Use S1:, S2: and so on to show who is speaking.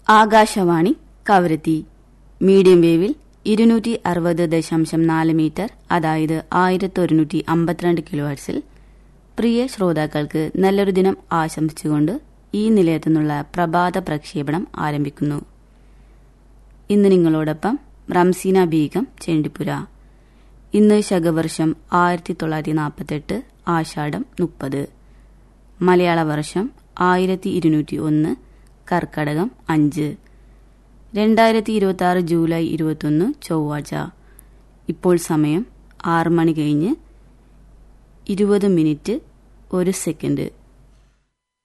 S1: Akashvani Kavaratti medium വേവിൽ ഇരുന്നൂറ്റി അറുപത് ദശാംശം നാല് മീറ്റർ അതായത് ആയിരത്തി ഒരുന്നൂറ്റി അമ്പത്തിരണ്ട് കിലോ ഹെർട്സിൽ പ്രിയ ശ്രോതാക്കൾക്ക് നല്ലൊരു ദിനം ആശംസിച്ചുകൊണ്ട് ഈ നിലയത്തു നിന്നുള്ള പ്രഭാത പ്രക്ഷേപണം ആരംഭിക്കുന്നു ഇന്ന് നിങ്ങളോടൊപ്പം റംസീന ബീഗം ചേണ്ടിപ്പുര ഇന്ന് ശകവർഷം ആയിരത്തി തൊള്ളായിരത്തി നാൽപ്പത്തെട്ട് ആഷാഢം മുപ്പത് മലയാള വർഷം ആയിരത്തി ഇരുന്നൂറ്റി ഒന്ന് കർക്കടകം അഞ്ച് രണ്ടായിരത്തി ഇരുപത്തി ആറ് ജൂലൈ ഇരുപത്തൊന്ന് ചൊവ്വാഴ്ച ഇപ്പോൾ സമയം ആറ് മണി കഴിഞ്ഞ് ഇരുപത് മിനിറ്റ് ഒരു സെക്കൻഡ്